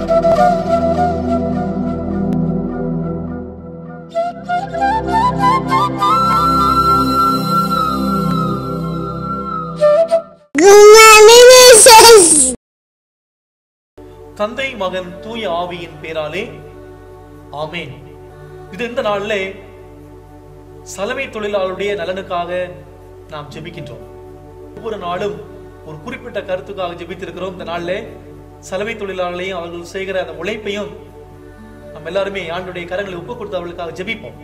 தந்தை மகன் தூய ஆவியின் பேராலே ஆமேன் இது இந்த நாளிலே சலவை தொழிலாளருடைய நலனுக்காக நாம் ஜெபிக்கின்றோம் ஒவ்வொரு நாளும் ஒரு குறிப்பிட்ட கருத்துக்காக ஜெபித்திருக்கிறோம் இந்த நாளிலே சலவை தொழிலாளர்களையும் அவர்கள் செய்கிற அந்த உழைப்பையும் நம்ம எல்லாருமே ஆண்டுடைய கரங்களை ஒப்பு கொடுத்து அவர்களுக்காக ஜெபிப்போம்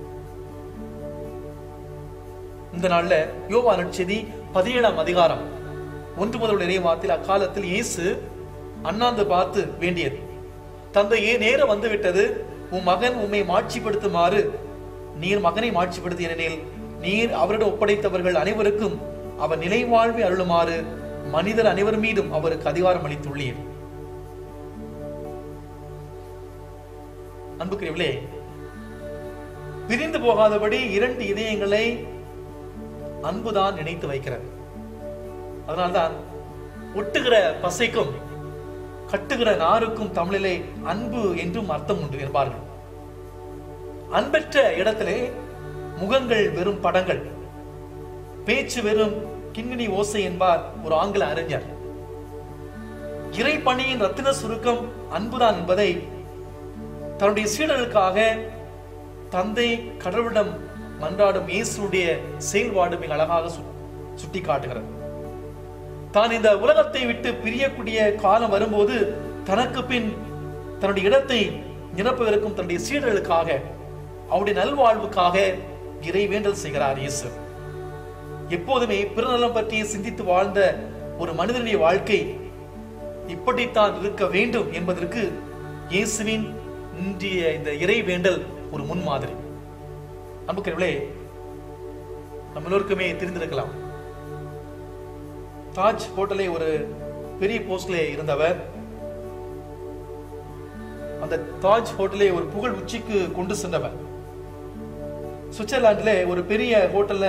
இந்த நாள்ல யோவா நற்செய்தி பதினேழாம் அதிகாரம் ஒன்று முதல் இறைவாத்தில் அக்காலத்தில் இயேசு அண்ணாந்து பார்த்து வேண்டியது தந்தையே நேரம் வந்து விட்டது உன் மகன் உம்மை மாட்சிப்படுத்துமாறு நீர் மகனை மாட்சிப்படுத்தி ஏனெனில் நீர் அவரிடம் ஒப்படைத்தவர்கள் அனைவருக்கும் அவர் நிலை வாழ்வை அருளுமாறு மனிதர் அனைவர் மீதும் அவருக்கு அதிகாரம் அளித்துள்ளீர் அன்புக்குரியவர்களே பிரிந்து போகாதபடி இரண்டு இதயங்களை அன்புதான் இணைத்து வைக்கிறது அதனால்தான் ஒட்டுகிற பசைக்கும் கட்டுகிற நாருக்கும் தமிழிலே அன்பு என்றும் அர்த்தம் உண்டு என்பார்கள் அன்பற்ற இடத்திலே முகங்கள் வெறும் படங்கள் பேச்சு வெறும் கிண்கிணி ஓசை என்பார் ஒரு ஆங்கில அறிஞர் இறை பணியின் ரத்தின சுருக்கம் அன்புதான் என்பதை தன்னுடைய சீடர்களுக்காக தந்தை கடவுளிடம் மன்றாடும் இயேசுடைய செயல்பாடு மிக அழகாக சுட்டி காட்டுகிறது தான் இந்த உலகத்தை விட்டு பிரியக்கூடிய காலம் வரும்போது தனக்கு பின் தன்னுடைய இடத்தை நிரப்பதற்கும் தன்னுடைய சீடர்களுக்காக அவருடைய நல்வாழ்வுக்காக இறை வேண்டல் செய்கிறார் இயேசு எப்போதுமே பிறநலம் பற்றி சிந்தித்து வாழ்ந்த ஒரு மனிதனுடைய வாழ்க்கை இப்படித்தான் இருக்க வேண்டும் என்பதற்கு இயேசுவின் இன்றைய இந்த இறை வேண்டல் ஒரு முன்மாதிரி அன்புக்கிறவர்களே நம்ம எல்லோருக்குமே தெரிந்திருக்கலாம் தாஜ் ஹோட்டலே ஒரு பெரிய போஸ்ட்ல இருந்தவர் அந்த தாஜ் ஹோட்டலை ஒரு புகழ் உச்சிக்கு கொண்டு சென்றவர் சுவிட்சர்லாந்துல ஒரு பெரிய ஹோட்டல்ல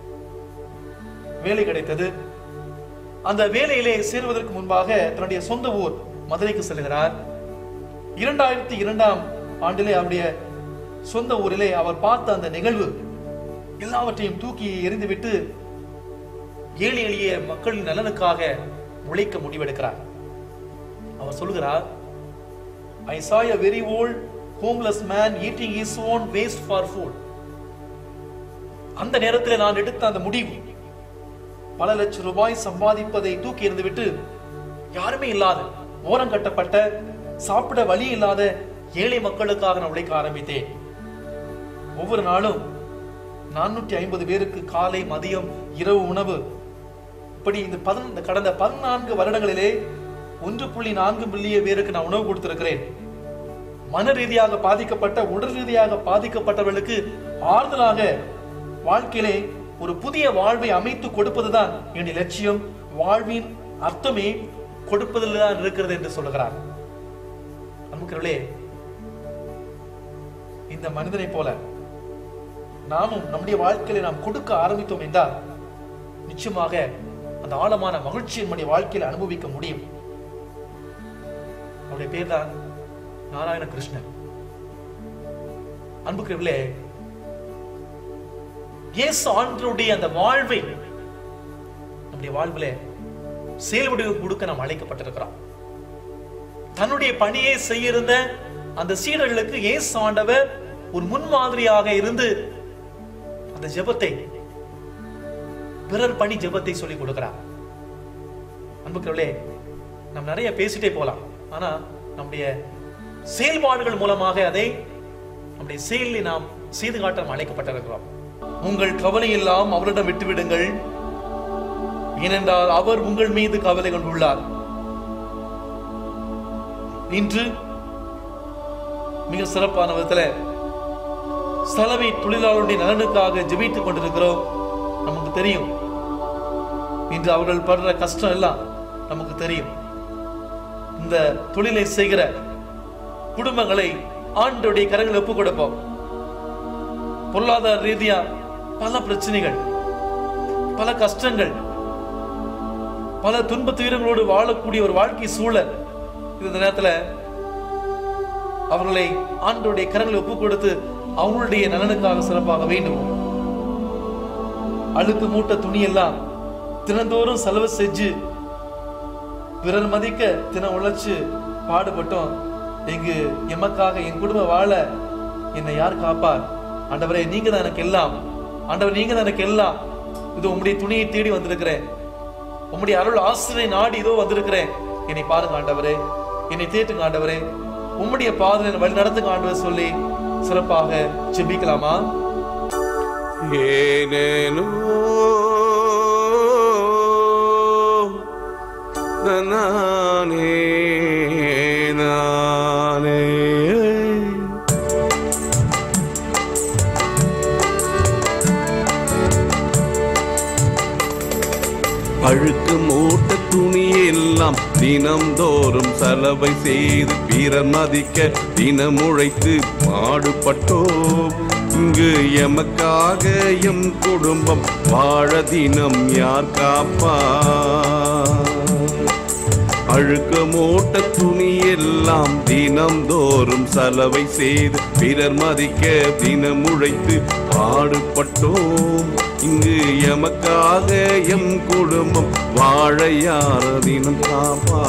வேலை கிடைத்தது அந்த வேலையிலே சேருவதற்கு முன்பாக தன்னுடைய சொந்த ஊர் மதுரைக்கு செல்கிறார் இரண்டாயிரத்தி இரண்டாம் ஆண்டிலே அவருடைய சொந்த ஊரிலே அவர் பார்த்த அந்த நிகழ்வு எல்லாவற்றையும் தூக்கி எறிந்துவிட்டு ஏழை எளிய மக்களின் நலனுக்காக உழைக்க முடிவெடுக்கிறார் அவர் சொல்கிறார் ஐ saw a very old homeless man eating his own waste for food அந்த நேரத்தில் நான் எடுத்த அந்த முடிவு பல லட்சம் ரூபாய் சம்பாதிப்பதை தூக்கி எறிந்துவிட்டு யாருமே இல்லாத ஓரம் கட்டப்பட்ட சாப்பிட வழி இல்லாத ஏழை மக்களுக்காக நான் உழைக்க ஆரம்பித்தேன் ஒவ்வொரு நாளும் நானூற்றி ஐம்பது பேருக்கு காலை மதியம் இரவு உணவு இப்படி இந்த பதின இந்த கடந்த பதினான்கு வருடங்களிலே ஒன்று புள்ளி நான்கு மில்லியன் பேருக்கு நான் உணவு கொடுத்திருக்கிறேன் மன ரீதியாக பாதிக்கப்பட்ட உடல் ரீதியாக பாதிக்கப்பட்டவர்களுக்கு ஆறுதலாக வாழ்க்கையிலே ஒரு புதிய வாழ்வை அமைத்து கொடுப்பதுதான் என்னுடைய லட்சியம் வாழ்வின் அர்த்தமே கொடுப்பதில் தான் இருக்கிறது என்று சொல்லுகிறார் அன்புக்கிறவர்களே இந்த மனிதனை போல நாமும் நம்முடைய வாழ்க்கையில நாம் கொடுக்க ஆரம்பித்தோம் என்றால் நிச்சயமாக அந்த ஆழமான மகிழ்ச்சி நம்முடைய வாழ்க்கையில் அனுபவிக்க முடியும் அவருடைய பேர் தான் நாராயண கிருஷ்ணன் அன்புக்குரியவர்களே இயேசு ஆண்டருடைய அந்த வாழ்வை நம்முடைய வாழ்விலே செயல்படுவ கொடுக்க நாம் அழைக்கப்பட்டிருக்கிறோம் தன்னுடைய பணியை செய்ய இருந்த அந்த சீடர்களுக்கு இயேசு ஆண்டவர் ஒரு முன்மாதிரியாக இருந்து அந்த ஜெபத்தை பிறர் பணி ஜெபத்தை சொல்லிக் கொடுக்கிறார் அன்புக்கிறவர்களே நாம் நிறைய பேசிட்டே போலாம் ஆனா நம்முடைய செயல்பாடுகள் மூலமாக அதை நம்முடைய செயலில் நாம் செய்து காட்ட நாம் அழைக்கப்பட்டிருக்கிறோம் உங்கள் கவலை எல்லாம் அவரிடம் விட்டுவிடுங்கள் ஏனென்றால் அவர் உங்கள் மீது கவலை கொண்டுள்ளார் இன்று மிக சிறப்பான விதத்துல சலவை தொழிலாளருடைய நலனுக்காக ஜெபித்துக் கொண்டிருக்கிறோம் நமக்கு தெரியும் இன்று அவர்கள் படுற கஷ்டம் எல்லாம் நமக்கு தெரியும் இந்த தொழிலை செய்கிற குடும்பங்களை ஆண்டோடைய கரங்களை ஒப்புக் கொடுப்போம் பொருளாதார ரீதியா பல பிரச்சனைகள் பல கஷ்டங்கள் பல துன்ப துயரங்களோடு வாழக்கூடிய ஒரு வாழ்க்கை சூழல் இந்த நேரத்துல அவர்களை ஆண்டோடைய கரங்களை ஒப்பு கொடுத்து அவங்களுடைய நலனுக்காக சிறப்பாக வேண்டும் அழுக்கு மூட்டை துணியெல்லாம் தினந்தோறும் செலவு செஞ்சு பிறர் மதிக்க தினம் உழைச்சு பாடுபட்டோம் இங்கு எமக்காக என் குடும்பம் வாழ என்னை யார் காப்பார் ஆண்டவரே நீங்க தான் எனக்கு எல்லாம் ஆண்டவர் நீங்க தான் எனக்கு எல்லாம் இது உம்முடைய துணியை தேடி வந்திருக்கிறேன் உம்முடைய அருள் ஆசிரியை நாடி இதோ வந்திருக்கிறேன் என்னை பாருங்க ஆண்டவரே என்னை தேட்டுங்க ஆண்டவரே உம்முடைய பாதனை வழி நடத்துங்க ஆண்டவர் சொல்லி சிறப்பாக ஜெபிக்கலாமா ஏனேனோ நானே நானே அழுக்கு மூட்ட துணி எல்லாம் தினம்தோறும் சலவை செய்து பிறர் மதிக்க தினம் உழைத்து பாடுபட்டோம் இங்கு எமக்காக எம் குடும்பம் வாழ தினம் யார் காப்பா அழுக்கு மூட்ட துணி எல்லாம் தினம்தோறும் சலவை செய்து பிறர் மதிக்க தினம் உழைத்து பாடுபட்டோம் இங்கு எமக்காக எம் குடும்பம் வாழ யார தினம் காப்பா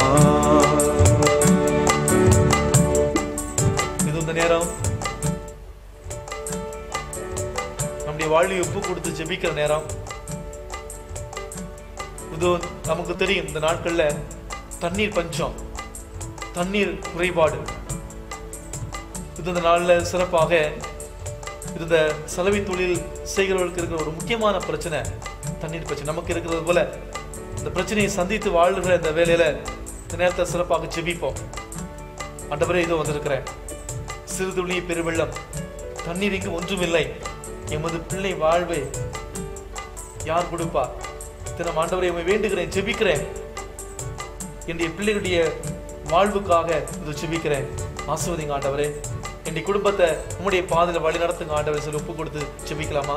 இது இந்த நேரம் நம்முடைய வாழ்வை ஒப்பு கொடுத்து ஜெபிக்கிற நேரம் இது நமக்கு தெரியும் இந்த நாட்கள்ல தண்ணீர் பஞ்சம் தண்ணீர் குறைபாடு இது இந்த நாள்ல சிறப்பாக இது இந்த சலவை தொழில் செய்கிறவர்களுக்கு இருக்கிற ஒரு முக்கியமான பிரச்சனை தண்ணீர் பிரச்சனை நமக்கு இருக்கிறது போல இந்த பிரச்சனையை சந்தித்து வாழ்கிற இந்த வேலையில இந்த நேரத்தை சிறப்பாக ஜெபிப்போம் ஆண்டவரே இதோ வந்திருக்கிறேன் சிறுதுளி பெருவெள்ளம் தண்ணீர் இங்கு ஒன்றுமில்லை எமது பிள்ளை வாழ்வை யார் கொடுப்பா தினம் ஆண்டவரை உம்மை வேண்டுகிறேன் ஜெபிக்கிறேன் என்னுடைய பிள்ளைகளுடைய வாழ்வுக்காக இது ஜெபிக்கிறேன் ஆசிர்வதிங்க ஆண்டவரே என்னுடைய குடும்பத்தை உம்முடைய பாதையில வழி நடத்துங்க ஆண்டவரை சொல்லி ஒப்பு கொடுத்து ஜெபிக்கலாமா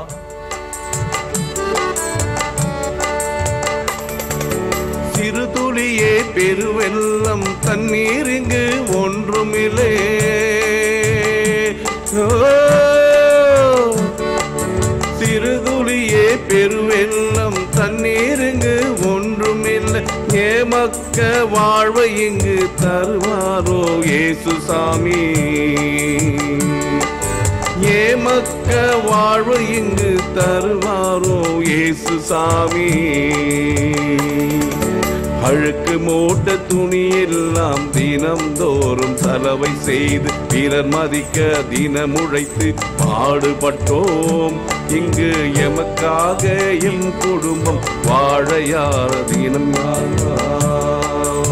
சிறு துளியே பெருவெல்லம் தண்ணீர் இங்கு ஒன்றுமில்லை ஓ, சிறு துளியே பெருவெல்லம் தண்ணீர் இங்கு ஒன்றுமில்லை ஏமக்க வாழ்வை இங்கு தருவாரோ இயேசு சாமி ஏமக்க வாழ்வு இங்கு தருவாரோ இயேசு சாமி அழுக்கு மூட்ட துணி எல்லாம் தினம்தோறும் சலவை செய்து பிறர் மதிக்க தினம் உழைத்து பாடுபட்டோம் இங்கு எமக்காக எம் குடும்பம் வாழ யார் தினம் யார்?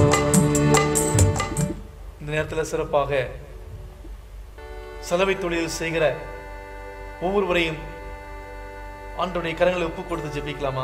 இந்த நேரத்துல சிறப்பாக சலவை தொழில் செய்கிற ஒவ்வொருவரையும் ஆண்டவருடைய கரங்களை ஒப்பு கொடுத்து ஜெபிக்கலாமா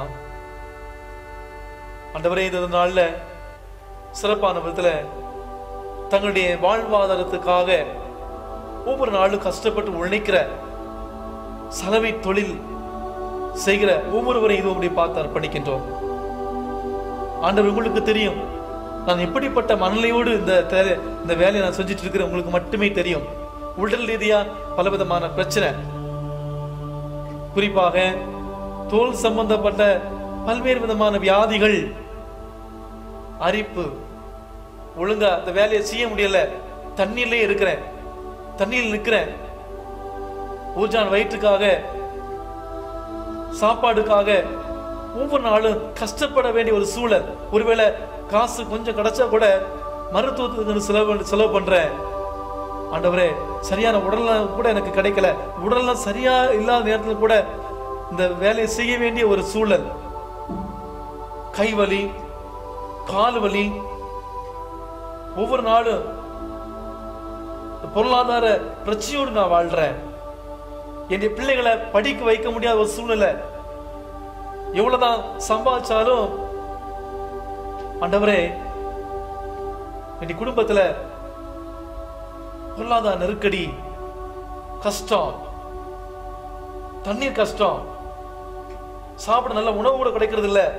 ஆண்டவரே இந்த நாள்ல சிறப்பான விதத்துல தங்களுடைய வாழ்வாதாரத்துக்காக ஒவ்வொரு நாளும் கஷ்டப்பட்டு உழைக்கிற சலவை தொழில் செய்கிற ஒவ்வொருவரையும் இது உங்களுடைய பார்த்து அர்ப்பணிக்கின்றோம் ஆண்டவர் உங்களுக்கு தெரியும் நான் எப்படிப்பட்ட மனநிலையோடு இந்த தே- இந்த வேலையை நான் செஞ்சுட்டு இருக்கிறேன் உங்களுக்கு மட்டுமே தெரியும் உடல் ரீதியா பலவிதமான பிரச்சனை குறிப்பாக தோல் சம்பந்தப்பட்ட பல்வேறு விதமான வியாதிகள் அரிப்பு ஒழுங்கா இந்த வேலையை செய்ய முடியல தண்ணீர்லயே இருக்கிறேன் தண்ணீர் நிற்கிறேன் ஊர்ஜான் வயிற்றுக்காக சாப்பாடுக்காக ஒவ்வொரு நாளும் கஷ்டப்பட வேண்டிய ஒரு சூழல் ஒருவேளை காசு கொஞ்சம் கிடைச்சா கூட மருத்துவத்துக்கு செலவு செலவு பண்றேன் ஆண்டவரே சரியான உடல்நலம் கூட எனக்கு கிடைக்கல உடல்நலம் சரியா இல்லாத நேரத்துல கூட இந்த வேலையை செய்ய வேண்டிய ஒரு சூழல் கை வலி கால் வலி ஒவ்வொரு நாளும் இந்த பொருளாதார பிரச்சனையோடு நான் வாழ்றேன் என்னுடைய பிள்ளைகளை படிக்க வைக்க முடியாத ஒரு சூழ்நிலை எவ்வளவுதான் சம்பாதிச்சாலும் ஆண்டவரே என் குடும்பத்துல பொருளாதார நெருக்கடி கஷ்டம் தண்ணீர் கஷ்டம் சாப்பிட நல்ல உணவு கூட கிடைக்கிறது இல்ல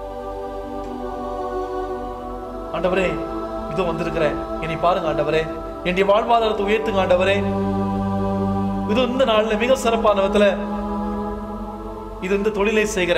ஆண்டவரே இதோ வந்திருக்கிறேன் என்னை பாருங்க ஆண்டவரே என்னுடைய வாழ்வாதாரத்தை உயர்த்துங்க ஆண்டவரே இது இந்த நாள்ல மிக சிறப்பான விதத்துல இது இந்த தொழிலை செய்கிற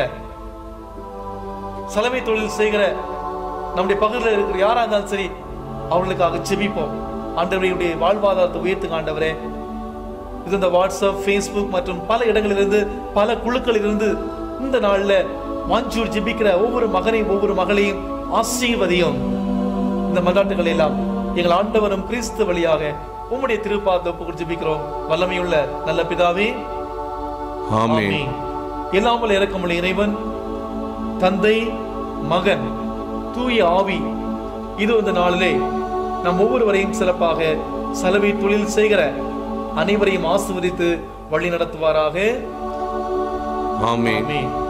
சலவை தொழில் செய்கிற நம்முடைய பகுதியில் இருக்கிற யாரா இருந்தாலும் சரி அவர்களுக்காக செபிப்போம் ஆண்டவரையுடைய வாழ்வாதாரத்தை உயர்த்துங்க ஆண்டவரே இது இந்த வாட்ஸ்அப் ஃபேஸ்புக் மற்றும் பல இடங்களிலிருந்து பல குழுக்களிலிருந்து இந்த நாள்ல வாஞ்சூர் ஜெபிக்கிற ஒவ்வொரு மகனையும் ஒவ்வொரு மகளையும் ஆசீர்வதியும் இந்த மன்றாட்டுகள் எல்லாம் எங்கள் ஆண்டவரும் கிறிஸ்து வழியாக உம்முடைய திருப்பாத ஒப்புக்கு ஜெபிக்கிறோம் வல்லமையுள்ள நல்ல பிதாவே ஆமென் ஆமென். எல்லாமல் இறக்கமுள்ள இறைவன் தந்தை மகன் தூய ஆவி இது இந்த நாளிலே நம் ஒவ்வொருவரையும் சிறப்பாக சலவை தொழில் செய்கிற அனைவரையும் ஆசிர்வதித்து வழி நடத்துவாராக ஆமென் ஆமென்